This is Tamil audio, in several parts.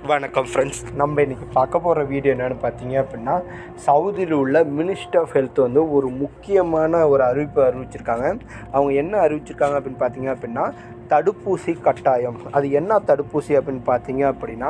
வணக்கம் ஃப்ரெண்ட்ஸ் நம்ம இன்றைக்கி பார்க்க போகிற வீடியோ என்னென்னு பார்த்தீங்க அப்படின்னா சவுதியில் உள்ள மினிஸ்டர் ஆஃப் ஹெல்த் வந்து ஒரு முக்கியமான ஒரு அறிவிப்பு அறிவிச்சிருக்காங்க அவங்க என்ன அறிவிச்சிருக்காங்க அப்படின்னு பார்த்தீங்க அப்படின்னா தடுப்பூசி கட்டாயம் அது என்ன தடுப்பூசி அப்படின்னு பார்த்தீங்க அப்படின்னா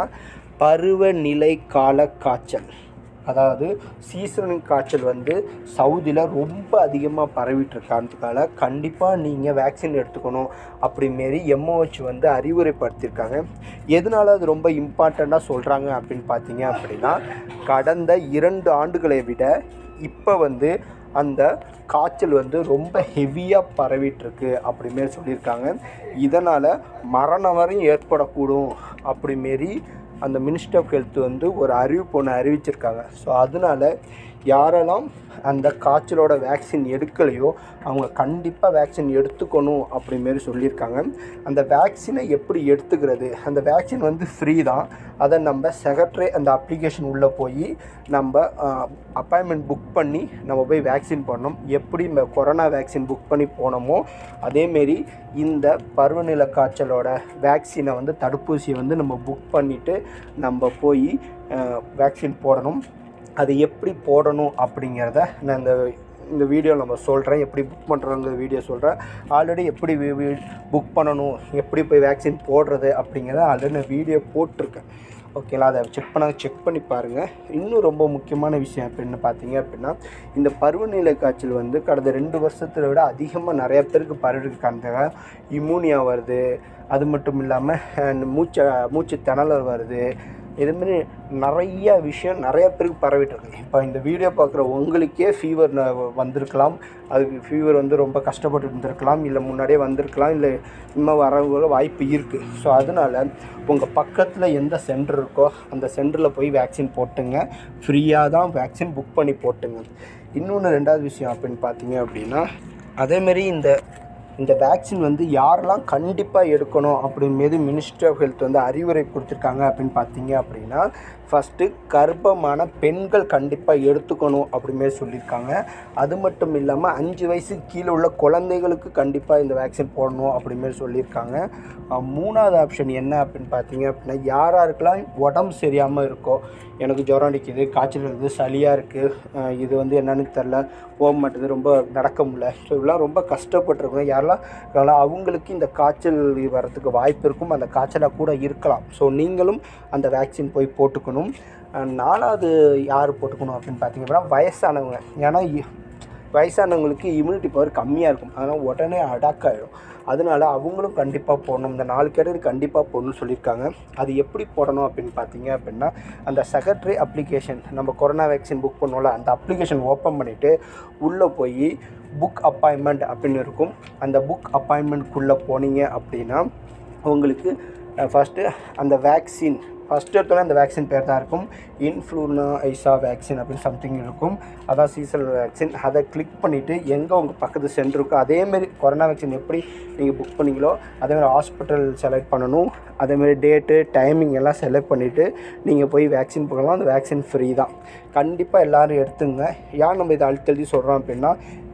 பருவநிலை கால காய்ச்சல் அதாவது சீசன் காய்ச்சல் வந்து சவுதியில் ரொம்ப அதிகமாக பரவிட்டு இருக்கான்றதுக்காக கண்டிப்பாக நீங்கள் வேக்சின் எடுத்துக்கணும் அப்படிமாரி எம்ஓஹெச் வந்து அறிவுரைப்படுத்தியிருக்காங்க எதனால அது ரொம்ப இம்பார்ட்டண்ட்டாக சொல்கிறாங்க அப்படின்னு பார்த்தீங்க அப்படின்னா கடந்த இரண்டு ஆண்டுகளை விட இப்போ வந்து அந்த காய்ச்சல் வந்து ரொம்ப ஹெவியாக பரவிட்டுருக்கு அப்படிமாரி சொல்லியிருக்காங்க இதனால் மரணம் வரையும் ஏற்படக்கூடும் அப்படிமாரி அந்த மினிஸ்டர் ஆஃப் ஹெல்த் வந்து ஒரு அறிவிப்பு ஒன்று அறிவிச்சிருக்காங்க ஸோ அதனால யாரெல்லாம் அந்த காய்ச்சலோட வேக்சின் எடுக்கலையோ அவங்க கண்டிப்பாக வேக்சின் எடுத்துக்கணும் அப்படிமாரி சொல்லியிருக்காங்க அந்த வேக்சினை எப்படி எடுத்துக்கிறது அந்த வேக்சின் வந்து ஃப்ரீ தான் அதை நம்ம செக்ரட்டரி அந்த அப்ளிகேஷன் உள்ளே போய் நம்ம அப்பாயின்மெண்ட் புக் பண்ணி நம்ம போய் வேக்சின் பண்ணோம் எப்படி இந்த கொரோனா வேக்சின் புக் பண்ணி போனோமோ அதேமாரி இந்த பருவநிலை காய்ச்சலோட வேக்சினை வந்து தடுப்பூசியை வந்து நம்ம புக் பண்ணிவிட்டு நம்ம போய் வேக்சின் போடணும் அது எப்படி போடணும் அப்படிங்கிறத நான் இந்த இந்த வீடியோ நம்ம சொல்கிறேன் எப்படி புக் பண்ணுறோங்கிற வீடியோ சொல்கிறேன் ஆல்ரெடி எப்படி புக் பண்ணணும் எப்படி போய் வேக்சின் போடுறது அப்படிங்கிறத ஆல்ரெடி நான் வீடியோ போட்டிருக்கேன் ஓகேங்களா அதை செக் பண்ண செக் பண்ணி பாருங்கள் இன்னும் ரொம்ப முக்கியமான விஷயம் அப்படின்னு பார்த்தீங்க அப்படின்னா இந்த பருவநிலை காய்ச்சல் வந்து கடந்த ரெண்டு வருஷத்தை விட அதிகமாக நிறைய பேருக்கு பரவிருக்காங்க இம்யூனியா வருது அது மட்டும் இல்லாமல் மூச்சை மூச்சு திணறல் வருது இதுமாரி நிறைய விஷயம் நிறைய பேருக்கு பரவிட்டு இருக்கு இப்போ இந்த வீடியோ பார்க்குற உங்களுக்கே ஃபீவர் வந்திருக்கலாம் அதுக்கு ஃபீவர் வந்து ரொம்ப கஷ்டப்பட்டு இருந்திருக்கலாம் இல்லை முன்னாடியே வந்திருக்கலாம் இல்லை இன்னும் வர வாய்ப்பு இருக்குது ஸோ அதனால் உங்கள் பக்கத்தில் எந்த சென்டர் இருக்கோ அந்த சென்டரில் போய் வேக்சின் போட்டுங்க ஃப்ரீயாக தான் வேக்சின் புக் பண்ணி போட்டுங்க இன்னொன்று ரெண்டாவது விஷயம் அப்படின்னு பார்த்தீங்க அப்படின்னா அதேமாரி இந்த இந்த வேக்சின் வந்து யாரெல்லாம் கண்டிப்பாக எடுக்கணும் அப்படின்மேது மினிஸ்ட்ரி ஆஃப் ஹெல்த் வந்து அறிவுரை கொடுத்துருக்காங்க அப்படின்னு பார்த்தீங்க அப்படின்னா ஃபஸ்ட்டு கர்ப்பமான பெண்கள் கண்டிப்பாக எடுத்துக்கணும் அப்படிமே சொல்லியிருக்காங்க அது மட்டும் இல்லாமல் அஞ்சு வயசுக்கு கீழே உள்ள குழந்தைகளுக்கு கண்டிப்பாக இந்த வேக்சின் போடணும் அப்படிமாரி சொல்லியிருக்காங்க மூணாவது ஆப்ஷன் என்ன அப்படின்னு பார்த்தீங்க அப்படின்னா யார் யாருக்கெல்லாம் உடம்பு சரியாமல் இருக்கோ எனக்கு ஜுரம் அடிக்குது காய்ச்சல் இருக்குது சளியாக இருக்குது இது வந்து என்னன்னு தெரில போக மாட்டேது ரொம்ப நடக்க முடியல ஸோ இதெல்லாம் ரொம்ப கஷ்டப்பட்டுருக்கோம் யாரெல்லாம் அதனால் அவங்களுக்கு இந்த காய்ச்சல் வரத்துக்கு வாய்ப்பு இருக்கும் அந்த காய்ச்சலாக கூட இருக்கலாம் ஸோ நீங்களும் அந்த வேக்சின் போய் போட்டுக்கணும் நாலாவது யார் போட்டுக்கணும் அப்படின்னு பார்த்தீங்க அப்படின்னா வயசானவங்க ஏன்னா வயசானவங்களுக்கு இம்யூனிட்டி பவர் கம்மியாக இருக்கும் அதனால் உடனே அடாக் ஆகிடும் அதனால் அவங்களும் கண்டிப்பாக போடணும் இந்த நாலு கேட்டகரி கண்டிப்பாக போடணும்னு சொல்லியிருக்காங்க அது எப்படி போடணும் அப்படின்னு பார்த்தீங்க அப்படின்னா அந்த செக்ரட்டரி அப்ளிகேஷன் நம்ம கொரோனா வேக்சின் புக் பண்ணோம்ல அந்த அப்ளிகேஷன் ஓப்பன் பண்ணிவிட்டு உள்ளே போய் புக் அப்பாயின்மெண்ட் அப்படின்னு இருக்கும் அந்த புக் அப்பாயின்மெண்ட்குள்ளே போனீங்க அப்படின்னா உங்களுக்கு ஃபஸ்ட்டு அந்த வேக்சின் ஃபஸ்ட்டு எடுத்தோன்னே அந்த வேக்சின் பேர் தான் இருக்கும் இன்ஃப்ளூனா ஐசா வேக்சின் அப்படின்னு சம்திங் இருக்கும் அதான் சீசனல் வேக்சின் அதை கிளிக் பண்ணிவிட்டு எங்கே உங்கள் பக்கத்து சென்டர் இருக்கோ அதேமாரி கொரோனா வேக்சின் எப்படி நீங்கள் புக் பண்ணீங்களோ அதேமாதிரி ஹாஸ்பிட்டல் செலக்ட் பண்ணணும் அதேமாரி டேட்டு டைமிங் எல்லாம் செலக்ட் பண்ணிவிட்டு நீங்கள் போய் வேக்சின் போடலாம் அந்த வேக்சின் ஃப்ரீ தான் கண்டிப்பாக எல்லோரும் எடுத்துங்க ஏன் நம்ம இதை அழுத்தி எழுதி சொல்கிறோம் அப்படின்னா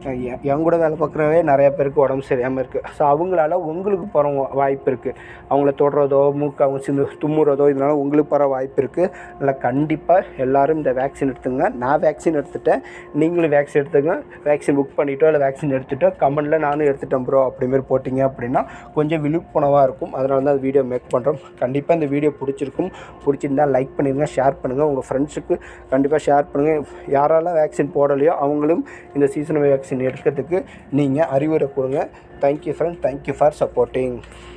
என் கூட வேலை பார்க்குறவே நிறைய பேருக்கு உடம்பு சரியாமல் இருக்குது ஸோ அவங்களால உங்களுக்கு போகிற வாய்ப்பு இருக்குது அவங்கள தொடுறதோ மூக்கு அவங்க சிந்து தும்முறதோ இதனால் உங்களுக்கு போகிற வாய்ப்பு இருக்குது அதனால் கண்டிப்பாக எல்லோரும் இந்த வேக்சின் எடுத்துங்க நான் வேக்சின் எடுத்துட்டேன் நீங்களும் வேக்சின் எடுத்துங்க வேக்சின் புக் பண்ணிட்டோ இல்லை வேக்சின் எடுத்துட்டோ கமெண்டில் நானும் எடுத்துட்டேன் ப்ரோ அப்படிமாரி போட்டிங்க அப்படின்னா கொஞ்சம் விழிப்புணர்வாக இருக்கும் அதனால தான் அந்த வீடியோ மேக் பண்ணுறோம் கண்டிப்பாக இந்த வீடியோ பிடிச்சிருக்கும் பிடிச்சிருந்தா லைக் பண்ணிடுங்க ஷேர் பண்ணுங்கள் உங்கள் ஃப்ரெண்ட்ஸுக்கு கண்டிப்பாக ஷேர் பண்ணுங்கள் யாரெல்லாம் வேக்சின் போடலையோ அவங்களும் இந்த சீசன் வேக்சின் எடுக்கிறதுக்கு நீங்கள் அறிவுரை கொடுங்க thank you friends thank you for supporting